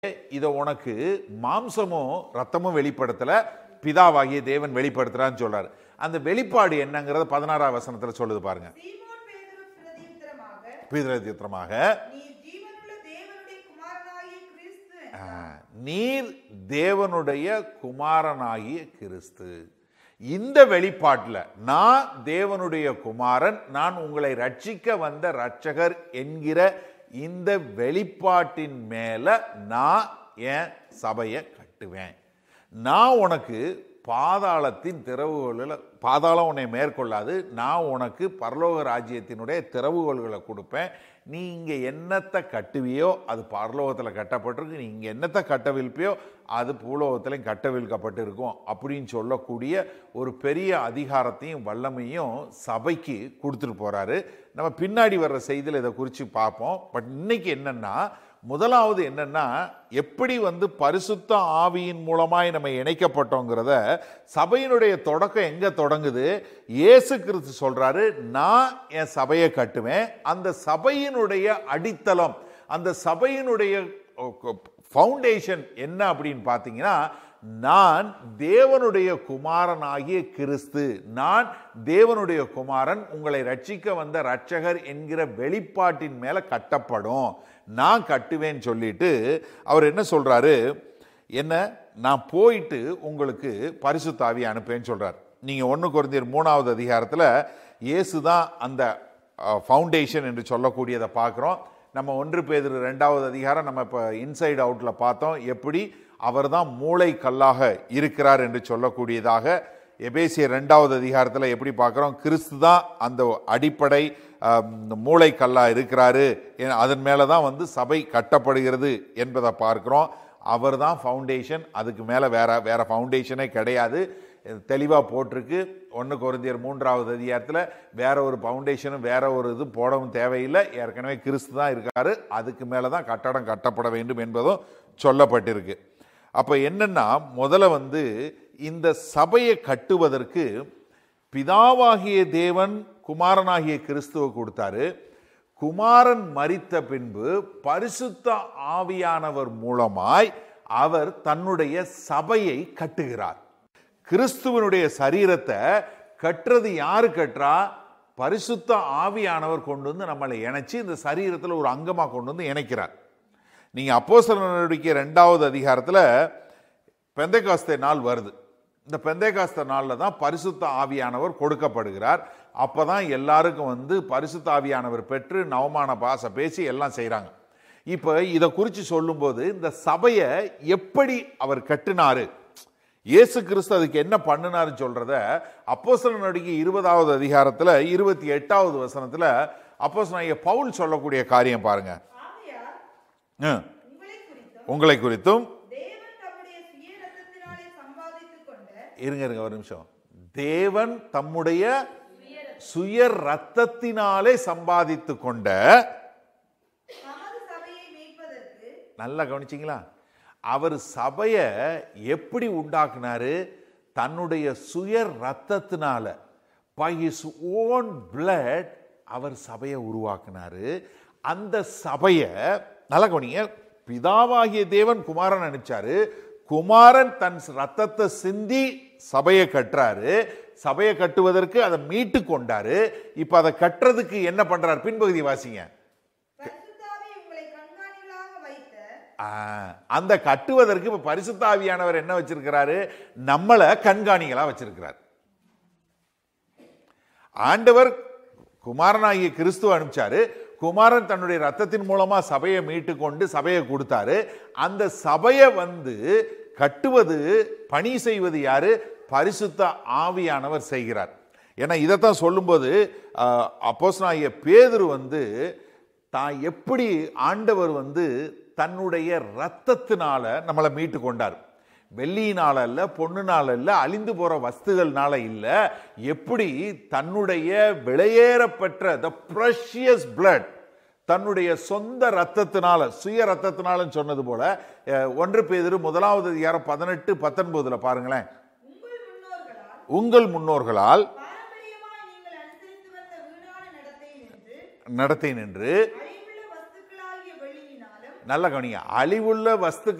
இதை உனக்கு மாம்சமும் ரத்தமும் வெளிப்படுத்தல பிதாவாகிய தேவன் வெளிப்படுத்துறான்னு சொல்றாரு அந்த வெளிப்பாடு என்னங்கிறத பதினாறாம் வசனத்துல சொல்லுது பாருங்க சீமோன் பேதுரு பிரதியுத்தரமாக பீதரத்தியத்திரமாக நீ ஜீவனுள்ள தேவனுடைய குமாரனாகிய கிறிஸ்து நீர் தேவனுடைய குமாரனாகிய கிறிஸ்து இந்த வெளிப்பாட்டில் நான் தேவனுடைய குமாரன் நான் உங்களை ரட்சிக்க வந்த ரட்சகர் என்கிற இந்த வெளிப்பாட்டின் மேல நான் என் சபையை கட்டுவேன் நான் உனக்கு பாதாளத்தின் திறவுகோல்களை பாதாளம் உன்னை மேற்கொள்ளாது நான் உனக்கு பரலோக ராஜ்யத்தினுடைய திறவுகோல்களை கொடுப்பேன் நீ இங்கே என்னத்தை கட்டுவியோ அது பரலோகத்தில் கட்டப்பட்டிருக்கு நீ இங்கே என்னத்தை கட்டவிழ்ப்பியோ அது பூலோகத்திலையும் கட்டவிழ்க்கப்பட்டிருக்கும் அப்படின்னு சொல்லக்கூடிய ஒரு பெரிய அதிகாரத்தையும் வல்லமையும் சபைக்கு கொடுத்துட்டு போறாரு நம்ம பின்னாடி வர்ற செய்தியில் இதை குறித்து பார்ப்போம் பட் இன்னைக்கு என்னன்னா முதலாவது என்னன்னா எப்படி வந்து பரிசுத்த ஆவியின் மூலமாய் நம்ம இணைக்கப்பட்டோங்கிறத சபையினுடைய தொடக்கம் எங்க தொடங்குது இயேசு கிறிஸ்து சொல்றாரு நான் என் சபையை கட்டுவேன் அந்த சபையினுடைய அடித்தளம் அந்த சபையினுடைய ஃபவுண்டேஷன் என்ன அப்படின்னு பார்த்தீங்கன்னா நான் தேவனுடைய குமாரனாகிய கிறிஸ்து நான் தேவனுடைய குமாரன் உங்களை ரட்சிக்க வந்த ரட்சகர் என்கிற வெளிப்பாட்டின் மேல கட்டப்படும் நான் கட்டுவேன்னு சொல்லிட்டு அவர் என்ன சொல்றாரு என்ன நான் போயிட்டு உங்களுக்கு பரிசுத்தாவி அனுப்பேன்னு சொல்றார் நீங்க ஒன்று குறைந்தர் மூணாவது அதிகாரத்தில் இயேசு தான் அந்த ஃபவுண்டேஷன் என்று சொல்லக்கூடியதை பார்க்குறோம் நம்ம ஒன்று பேர் ரெண்டாவது அதிகாரம் நம்ம இப்போ இன்சைடு அவுட்டில் பார்த்தோம் எப்படி அவர் தான் மூளை கல்லாக இருக்கிறார் என்று சொல்லக்கூடியதாக எபேசிய ரெண்டாவது அதிகாரத்தில் எப்படி பார்க்குறோம் கிறிஸ்து தான் அந்த அடிப்படை மூளை கல்லாக இருக்கிறாரு ஏன்னா அதன் மேலே தான் வந்து சபை கட்டப்படுகிறது என்பதை பார்க்குறோம் அவர் தான் ஃபவுண்டேஷன் அதுக்கு மேலே வேற வேற ஃபவுண்டேஷனே கிடையாது தெளிவாக போட்டிருக்கு ஒன்று குறைந்தியர் மூன்றாவது அதிகாரத்தில் வேற ஒரு ஃபவுண்டேஷனும் வேற ஒரு இது போடவும் தேவையில்லை ஏற்கனவே கிறிஸ்து தான் இருக்காரு அதுக்கு மேலே தான் கட்டடம் கட்டப்பட வேண்டும் என்பதும் சொல்லப்பட்டிருக்கு அப்போ என்னன்னா முதல்ல வந்து இந்த சபையை கட்டுவதற்கு பிதாவாகிய தேவன் குமாரனாகிய கிறிஸ்துவை கொடுத்தாரு குமாரன் மரித்த பின்பு பரிசுத்த ஆவியானவர் மூலமாய் அவர் தன்னுடைய சபையை கட்டுகிறார் கிறிஸ்துவனுடைய சரீரத்தை கட்டுறது யாரு கட்டுறா பரிசுத்த ஆவியானவர் கொண்டு வந்து நம்மளை இணைச்சு இந்த சரீரத்தில் ஒரு அங்கமாக கொண்டு வந்து இணைக்கிறார் நீங்கள் அப்போஸ்தலர் நடவடிக்கை ரெண்டாவது அதிகாரத்தில் பெந்தைகாஸ்தே நாள் வருது இந்த பெந்தைகாஸ்த நாளில் தான் பரிசுத்த ஆவியானவர் கொடுக்கப்படுகிறார் அப்போ தான் எல்லாருக்கும் வந்து பரிசுத்த ஆவியானவர் பெற்று நவமான பாச பேசி எல்லாம் செய்கிறாங்க இப்போ இதை குறித்து சொல்லும்போது இந்த சபையை எப்படி அவர் கட்டினாரு இயேசு கிறிஸ்து அதுக்கு என்ன பண்ணினாருன்னு சொல்றத அப்போஸ்தல நடவடிக்கை இருபதாவது அதிகாரத்தில் இருபத்தி எட்டாவது வசனத்தில் அப்போஸ்தலனாகிய பவுல் சொல்லக்கூடிய காரியம் பாருங்க ஆகையால் ம். உங்களை குறித்தும் உங்களை குறித்தும் தேவன் தம்முடைய சுய ரத்தத்தினாலே சம்பாதித்துக் கொண்ட இருங்க இருங்க ஒரு நிமிஷம் தேவன் தம்முடைய சுய ரத்தத்தினாலே சம்பாதித்து கொண்ட தமது சபையை மேய்ப்பதற்கு நல்லா கவனிச்சிங்களா அவர் சபையை எப்படி உண்டாக்குனாரு தன்னுடைய சுய ரத்தத்தினால பை ஹிஸ் ஓன் blood அவர் சபையை உருவாக்குனாரு அந்த சபையை நல்லா கவனிங்க பிதாவாகிய தேவன் குமாரன் அனுப்பிச்சாரு குமாரன் தன் ரத்தத்தை சிந்தி சபையை கட்டுறாரு சபையை கட்டுவதற்கு அதை மீட்டு கொண்டாரு இப்ப அதை கட்டுறதுக்கு என்ன பண்றாரு பின்பகுதி வாசிங்க பரிசுத்தாவே உங்களை கண்காணிகளாக வைத்த ஆ, அந்த கட்டுவதற்கு இப்ப பரிசுத்த ஆவியானவர் என்ன வச்சிருக்கிறாரு நம்மளை கண்காணிகளா வச்சிருக்கிறார் ஆண்டவர் குமாரனாகிய கிறிஸ்துவ அனுப்பிச்சாரு குமாரன் தன்னுடைய ரத்தத்தின் மூலமா சபையை மீட்டு கொண்டு சபையை கொடுத்தாரு அந்த சபையை வந்து கட்டுவது பணி செய்வது யாரு பரிசுத்த ஆவியானவர் செய்கிறார் ஏன்னா இதைத்தான் சொல்லும்போது அப்போஸ்தலனாகிய பேதுரு வந்து தான் எப்படி ஆண்டவர் வந்து தன்னுடைய ரத்தத்தினால நம்மளை மீட்டு கொண்டார் வெள்ளியினால அல்ல பொண்ணுனால இல்ல அழிந்து போற வஸ்துகள்னால இல்ல எப்படி தன்னுடைய விலையேறப்பெற்ற த ப்ரஷியஸ் blood தன்னுடைய சொந்த ரத்தத்தினால சுய ரத்தத்தினாலன்னு சொன்னது போல அஹ், ஒன்று பேதிரு முதலாவது அதிகாரம் பதினெட்டு பத்தொன்பதுல பாருங்களேன் உங்கள் முன்னோர்களால் உங்கள் முன்னோர்களால் பாரம்பரியமாய் நீங்கள் அனுசரித்து வந்த வீணான நடத்தை நின்று நடத்தை நின்று அழிவுள்ள வஸ்துக்களாகிய வெள்ளியினாலும் நல்ல கவனிங்க அழிவுள்ள வஸ்துக்கள்